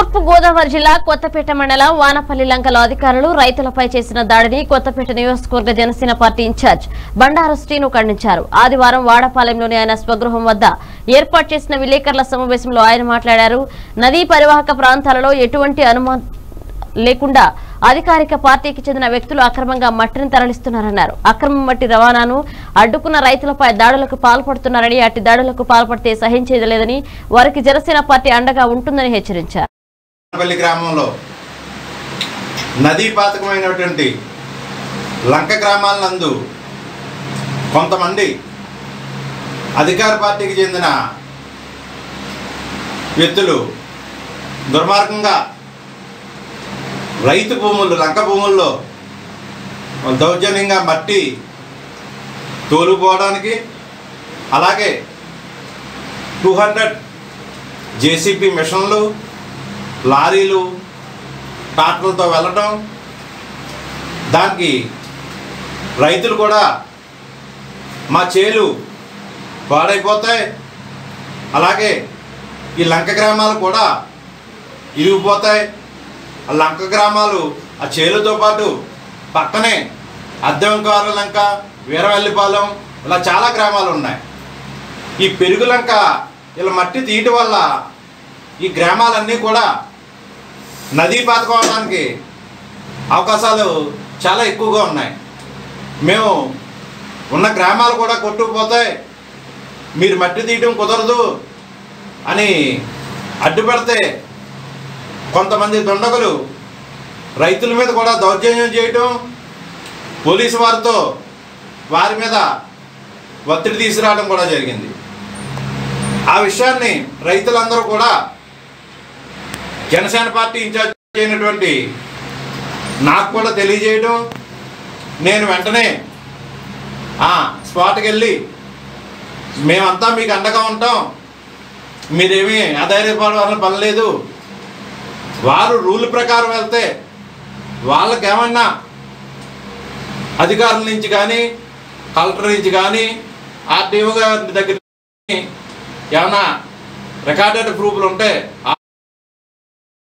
తూర్పు గోదావరి జిల్లా కొత్తపేట మండలం వానపల్లి లంకలో అధికారులు రైతులపై చేసిన దాడిని కొత్తపేట నియోజకవర్గ జనసేన పార్టీ ఇన్ఛార్జ్ బండారు శ్రీను ఖండించారు ఆదివారం వాడపాలెంలోని ఆయన స్వగృహం వద్ద ఏర్పాటు చేసిన విలేకరుల సమావేశంలో ఆయన మాట్లాడారు నదీ పరివాహక ప్రాంతాలలో ఎటువంటి అనుమానం లేకుండా అధికారిక పార్టీకి చెందిన వ్యక్తులు అక్రమంగా మట్టిని తరలిస్తున్నారన్నారు అక్రమ మట్టి రవాణాను అడ్డుకున్న రైతులపై దాడులకు పాల్పడుతున్నారని అట్టి దాడులకు పాల్పడితే సహించేది లేదని వారికి జనసేన పార్టీ అండగా ఉంటుందని హెచ్చరించారు పల్లి గ్రామంలో నదీ పాతకమైనటువంటి లంక గ్రామాల నందు కొంతమంది అధికార పార్టీకి చెందిన వ్యక్తులు దుర్మార్గంగా రైతు భూములు లంక భూముల్లో దౌర్జన్యంగా మట్టి తోలుకుపోవడానికి అలాగే టూ హండ్రెడ్ జేసీబీ మిషన్లు లారీలు ట్రాక్టర్లతో వెళ్ళటం దానికి రైతులు కూడా మా చేలు పాడైపోతాయి అలాగే ఈ లంక గ్రామాలు కూడా ఇరిగిపోతాయి ఆ లంక గ్రామాలు ఆ చేలుతో పాటు పక్కనే అద్దెంకారు లంక వీరవల్లిపాలెం ఇలా చాలా గ్రామాలు ఉన్నాయి ఈ పెరుగు లంక ఇలా మట్టి తీయటం వల్ల ఈ గ్రామాలన్నీ కూడా నదీ పాతుకోవడానికి అవకాశాలు చాలా ఎక్కువగా ఉన్నాయి మేము ఉన్న గ్రామాలు కూడా కొట్టుకుపోతాయి మీరు మట్టి తీయటం కుదరదు అని అడ్డుపెడితే కొంతమంది దుండగులు రైతుల మీద కూడా దౌర్జన్యం చేయటం పోలీసు వారితో వారి మీద ఒత్తిడి తీసుకురావడం కూడా జరిగింది ఆ విషయాన్ని రైతులందరూ కూడా జనసేన పార్టీ ఇన్ఛార్జ్ అయినటువంటి నాకు కూడా తెలియజేయడం నేను వెంటనే ఆ స్పాట్కి వెళ్ళి మేమంతా మీకు అండగా ఉంటాం మీరేమీ అధైర్యపడాల్సిన పని లేదు వారు రూల్ ప్రకారం వెళ్తే వాళ్ళకి ఏమన్నా అధికారుల నుంచి కానీ కలెక్టర్ నుంచి కానీ ఆర్టీఓ గారి దగ్గర నుంచి ఏమన్నా రికార్డెడ్ ప్రూఫ్లు ఉంటే ఆ